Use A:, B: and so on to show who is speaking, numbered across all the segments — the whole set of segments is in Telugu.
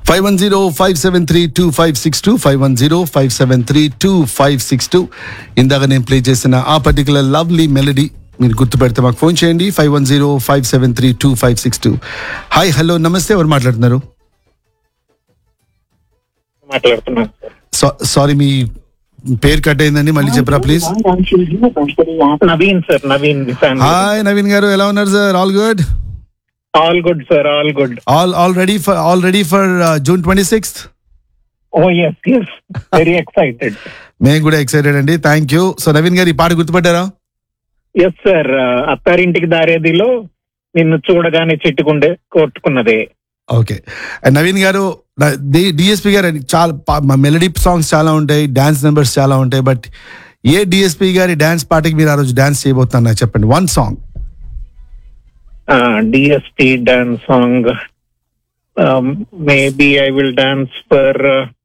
A: Five one zero five seven three two five six two five one zero five seven three two five six two ఇందాక నేను ప్లే చేసిన ఆ పర్టికులర్ లవ్లీ మెలడీ మీరు గుర్తుపెడితే మాకు ఫోన్ చేయండి five one zero five seven three two five six two hi hello నమస్తే ఎవరు మాట్లాడుతున్నారు
B: మాట్లాడుతున్నాను సార్
A: సారీ మీ పేరు కట్ అయిందండి మళ్ళీ చెప్పరా please
B: Naveen sir Naveen
A: hi Naveen గారు ఎలా ఉన్నారు sir all good
B: all good sir all good
A: all all ready for all ready for June twenty sixth
B: oh yes yes very excited
A: మేము కూడా ఎక్సైటెడ్ అండి థ్యాంక్ యూ సో నవీన్ గారు ఈ పాట గుర్తుపెట్టారా
B: ఎస్ సార్ అత్తారింటికి దారేదిలో నిన్ను చూడగానే చిట్టుకుండే కొట్టుకున్నదే
A: ఓకే అండ్ నవీన్ గారు డిఎస్పి గారు చాలా మెలడీ సాంగ్స్ చాలా ఉంటాయి డాన్స్ నెంబర్స్ చాలా ఉంటాయి బట్ ఏ డిఎస్పి గారి డాన్స్ పాటకి మీరు ఆ రోజు డాన్స్ చేయబోతున్నారు నాకు చెప్పండి one song
B: DSP dance song maybe I will dance for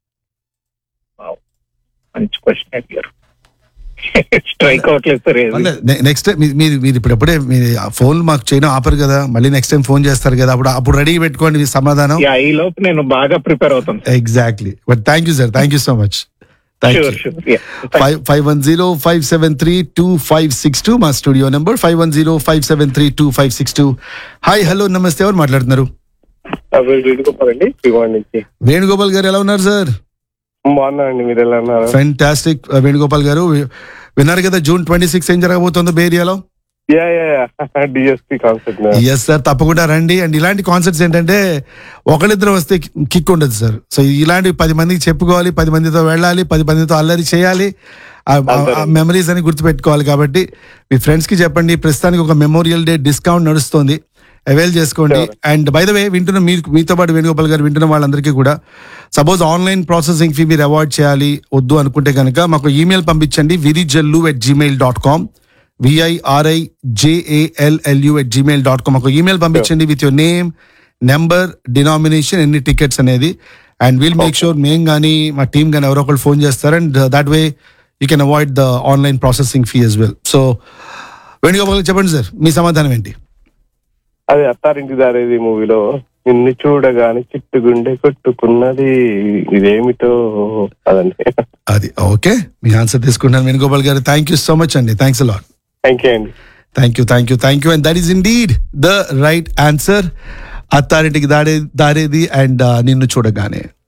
B: మంచి క్వశ్చన్ అడిగారు స్ట్రైక్ అవట్లేదు సార్ ఏది.
A: నెక్స్ట్ మీరు మీరు ఇప్పుడు ఎప్పుడే మీ ఫోన్ మాకు చేయడం ఆపరు కదా మళ్ళీ నెక్స్ట్ టైం ఫోన్ చేస్తారు కదా అప్పుడు అప్పుడు రెడీ పెట్టుకోండి మీ సమాధానం
B: యా ఈ లోపు నేను బాగా ప్రిపేర్ అవుతాను
A: exactly but thank you sir thank you so much thank you
B: sure sure
A: five five one zero five seven three two five six two మా studio number five one zero five seven three two five six two hi hello నమస్తే ఎవరు మాట్లాడుతున్నారు
C: వేడుకోపాలండి శ్రీవాణి నుంచి
A: వేణుగోపాల్ గారు ఎలా ఉన్నారు సార్
C: బాగున్నానండి మీరు ఎలా ఉన్నారు
A: ఫెంటాస్టిక్ వేణుగోపాల్ గారు విన్నారు కదా జూన్ ట్వంటీ సిక్స్ ఏం జరగబోతుందో బే ఏరియాలో
C: yeah yeah DSP concept
A: yes sir తప్పకుండా రండి అండ్ ఇలాంటి కాన్సెప్ట్స్ ఏంటంటే ఒకళ్ళిద్దరు వస్తే కిక్ ఉండదు సార్ సో ఇలాంటి పది మందికి చెప్పుకోవాలి పది మందితో వెళ్ళాలి పది మందితో అల్లరి చేయాలి మెమరీస్ అని గుర్తుపెట్టుకోవాలి కాబట్టి మీ ఫ్రెండ్స్ కి చెప్పండి ప్రస్తుతానికి ఒక మెమోరియల్ డే డిస్కౌంట్ నడుస్తుంది అవైల్ చేసుకోండి అండ్ బై ద వే వింటున్న మీరు మీతో పాటు వేణుగోపాల్ గారు వింటున్న వాళ్ళందరికీ కూడా సపోజ్ ఆన్లైన్ ప్రాసెసింగ్ ఫీ మీరు అవాయిడ్ చేయాలి వద్దు అనుకుంటే కనుక మాకు ఈమెయిల్ పంపించండి Virijallu at Gmail dot com V I R I J A L L U at Gmail dot com ఒక ఈమెయిల్ పంపించండి with your name number denomination ఎన్ని టికెట్స్ అనేది అండ్ విల్ మేక్ షూర్ మేము కానీ మా టీం కానీ ఎవరో ఒకరు ఫోన్ చేస్తారు and that way you can avoid the online processing fee as well so Venugopal garu చెప్పండి సార్ మీ సమాధానం ఏంటి
C: అది అత్తారింటి దారేది మూవీలో నిన్ను చూడగానే చిట్టుగుండె కొట్టుకున్నది ఇదేమిటో అదండి
A: అది ఓకే మీ ఆన్సర్ తీసుకుంటాను Venugopal garu thank you so much అండి థ్యాంక్స్ అలాట్
C: థ్యాంక్ యూ అండి
A: thank you thank you thank you and that is indeed the right answer Attarintiki దాడే దారేది అండ్ నిన్ను చూడగానే